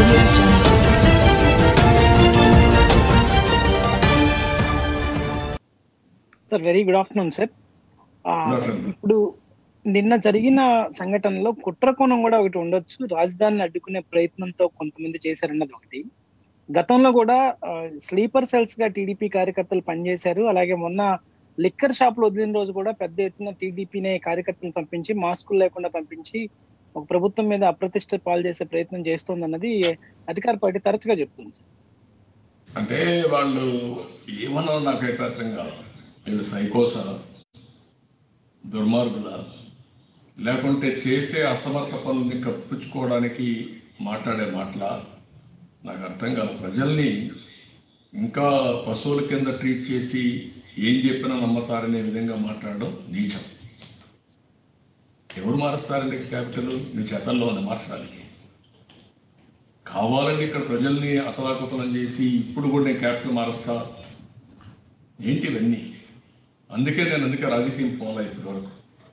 Sir very good afternoon sir ah, Good afternoon. ఇప్పుడు నిన్న జరిగిన సంఘటనలో కుట్రకోణం కూడా ఒకటి ఉండొచ్చు రాజధానిని అడ్డుకునే ప్రయత్నంతో కొంతమంది చేశారన్నది ఒకటి గతంలో కూడా స్లీపర్ సెల్స్ గా టీడీపీ కార్యకర్తలు పనిచేశారు అలాగే మొన్న లిక్కర్ షాపులు వదిలిన రోజు కూడా పెద్ద ఎత్తున టీడీపీనే కార్యకర్తలు పంపించి మాస్కులు లేకుండా పంపించి ఒక ప్రభుత్వం మీద అప్రతిష్ట పాలు చేసే ప్రయత్నం చేస్తోందన్నది అధికార పార్టీ తరచుగా చెప్తుంది సార్ అంటే వాళ్ళు ఏమన్నారో నాకైతే అర్థం కాదు వీళ్ళు సైకోసా దుర్మార్గుల లేకుంటే చేసే అసమర్థ పనుల్ని కప్పించుకోవడానికి మాట్లాడే మాటల నాకు అర్థం కాదు ప్రజల్ని ఇంకా పశువుల కింద ట్రీట్ చేసి ఏం చెప్పినా నమ్మతారనే విధంగా మాట్లాడడం నీచం ఎవరు మారుస్తారండి క్యాపిటల్ మీ చేతల్లో ఉంది మార్చడానికి కావాలని ఇక్కడ ప్రజల్ని అతలాకుతలం చేసి ఇప్పుడు కూడా నేను క్యాపిటల్ మారుస్తా ఏంటి ఇవన్నీ అందుకే నేను అందుకే రాజకీయం పోలా ఇప్పటి వరకు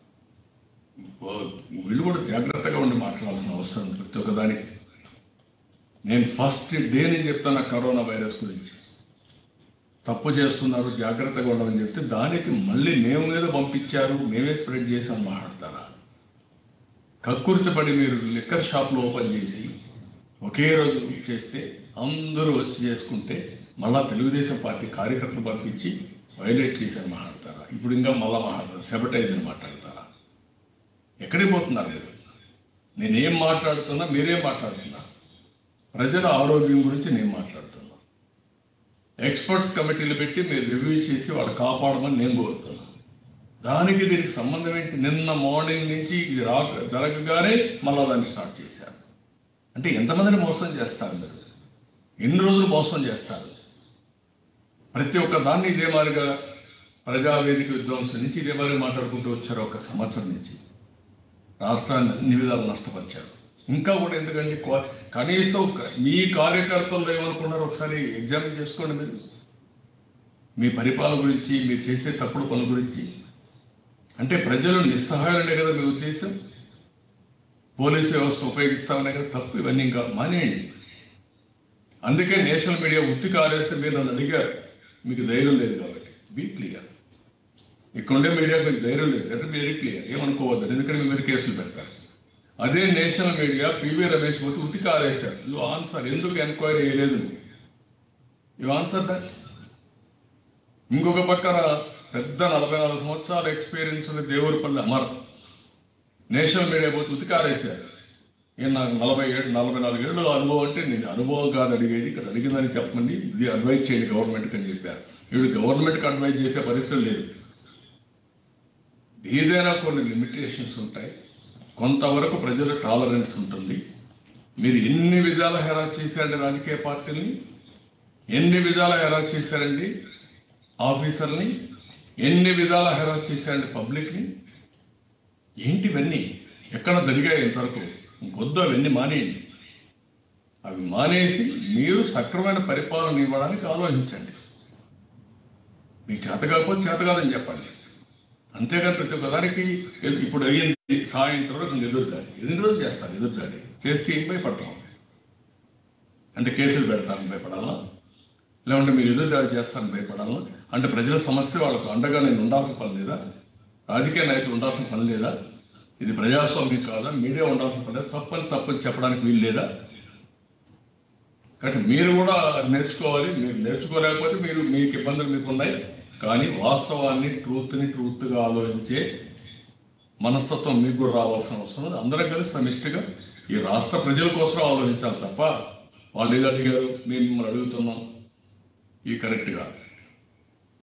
వీళ్ళు కూడా జాగ్రత్తగా ఉండి మాట్లాడాల్సిన అవసరం ఉంది ప్రతి ఒక్కదానికి నేను ఫస్ట్ డే నేను చెప్తాను ఆ కరోనా వైరస్ గురించి తప్పు చేస్తున్నారు జాగ్రత్తగా ఉండమని చెప్తే దానికి మళ్ళీ మేము మీద పంపించారు మేమే స్ప్రెడ్ చేసాం మాట్లాడతారా కక్కుర్తిపడి మీరు లిక్కర్ షాప్లో ఓపెన్ చేసి ఒకే రోజు చేస్తే అందరూ వచ్చి చేసుకుంటే మళ్ళా తెలుగుదేశం పార్టీ కార్యకర్తలు పంపించి వైలేట్ చేశారు మాట్లాడతారా ఇప్పుడు ఇంకా మళ్ళా మాట్లాడతారు సెబటైజ్ అని మాట్లాడతారా ఎక్కడికి పోతున్నారు మీరు నేనేం మాట్లాడుతున్నా మీరేం మాట్లాడుతున్నా ప్రజల ఆరోగ్యం గురించి నేను మాట్లాడుతున్నా ఎక్స్పర్ట్స్ కమిటీలు పెట్టి మీరు రివ్యూ చేసి వాళ్ళు కాపాడమని నేను కోరుతున్నా దానికి దీనికి సంబంధం ఏంటి నిన్న మార్నింగ్ నుంచి ఇది రా జరగగానే మళ్ళా దాన్ని స్టార్ట్ చేశారు అంటే ఎంతమందిని మోసం చేస్తారు మీరు ఎన్ని రోజులు మోసం చేస్తారు ప్రతి ఒక్క దాన్ని ఇదే మాదిరిగా ప్రజావేదిక విధ్వంసం నుంచి ఇదే మాదిరి మాట్లాడుకుంటూ వచ్చారు ఒక సంవత్సరం నుంచి రాష్ట్రాన్ని అన్ని విధాలు నష్టపరిచారు ఇంకా కూడా ఎందుకండి కో- కనీసం క- మీ కార్యకర్తలు ఏమనుకున్నారో ఒకసారి ఎగ్జామిన్ చేసుకోండి మీరు మీ పరిపాలన గురించి మీరు చేసే తప్పుడు పనుల గురించి అంటే ప్రజలు నిస్సహాయులనే కదా మీ ఉద్దేశం పోలీసు వ్యవస్థ ఉపయోగిస్తామనే కదా తప్పు ఇవన్నీ ఇంకా మానేయండి అందుకే నేషనల్ మీడియా ఉత్తి కారేస్తే మీరు నన్ను అడిగారు మీకు ధైర్యం లేదు కాబట్టి బీ క్లియర్ ఇక్కడుండే మీడియాకు మీకు ధైర్యం లేదు అంటే వెరీ క్లియర్ ఏమనుకోవద్దు ఎందుకంటే మీ మీద కేసులు పెడతారు అదే నేషనల్ మీడియా పివి రమేష్ పోతే ఉత్తి కారేశారు యు ఆన్సర్ ఎందుకు ఎంక్వైరీ చేయలేదు యు ఆన్సర్ దట్ ఇంకొక పక్కన పెద్ద నలభై నాలుగు సంవత్సరాల ఎక్స్పీరియన్స్ ఉన్న దేవుడిపల్లి అమర్ నేషనల్ మీడియా పోతే ఉతికారేశారు ఈయన నాకు నలభై ఏడు నలభై నాలుగు ఏళ్ళు అనుభవం అంటే నేను అనుభవం కాదు అడిగేది ఇక్కడ అడిగిందని చెప్పండి ఇది అడ్వైజ్ చేయండి గవర్నమెంట్కి అని చెప్పారు వీడు గవర్నమెంట్కి అడ్వైజ్ చేసే పరిస్థితి లేదు ఏదైనా కొన్ని లిమిటేషన్స్ ఉంటాయి కొంతవరకు ప్రజల టాలరెన్స్ ఉంటుంది మీరు ఎన్ని విధాల హెరాస్ చేశారండి రాజకీయ పార్టీని ఎన్ని విధాల హెరాస్ చేశారండి ఆఫీసర్ని ఎన్ని విధాల హెరాస్ చేశారండి పబ్లిక్ని ఏంటి ఇవన్నీ ఎక్కడ జరిగాయి ఇంతవరకు వద్దు అవన్నీ మానేయండి అవి మానేసి మీరు సక్రమైన పరిపాలన ఇవ్వడానికి ఆలోచించండి మీకు చేత కాకపోతే చేత కాదని చెప్పండి అంతేగాని ప్రతి ఒక్కదానికి ఇప్పుడు అయ్యింది సాయంత్రం వరకు ఎదురుదాడి ఎన్ని రోజులు చేస్తారు ఎదురుదాడి చేస్తే ఏం భయపడతాం అంటే కేసులు పెడతారని భయపడాలా లేకుంటే మీరు ఎదురుదాడి చేస్తారని భయపడాలా అంటే ప్రజల సమస్య వాళ్ళకు అండగా నేను ఉండాల్సిన పని లేదా రాజకీయ నాయకులు ఉండాల్సిన పని లేదా ఇది ప్రజాస్వామ్యం కాదా మీడియా ఉండాల్సిన పని లేదా తప్పని తప్పని చెప్పడానికి వీలు లేదా కాబట్టి మీరు కూడా నేర్చుకోవాలి మీరు నేర్చుకోలేకపోతే మీరు మీకు ఇబ్బందులు మీకు ఉన్నాయి కానీ వాస్తవాన్ని ట్రూత్ని ట్రూత్గా ఆలోచించే మనస్తత్వం మీకు కూడా రావాల్సిన అవసరం ఉంది అందరం కలిసి సమిష్టిగా ఈ రాష్ట్ర ప్రజల కోసం ఆలోచించాలి తప్ప వాళ్ళు ఏది అడిగారు మేము మిమ్మల్ని అడుగుతున్నాం ఈ కరెక్ట్ కాదు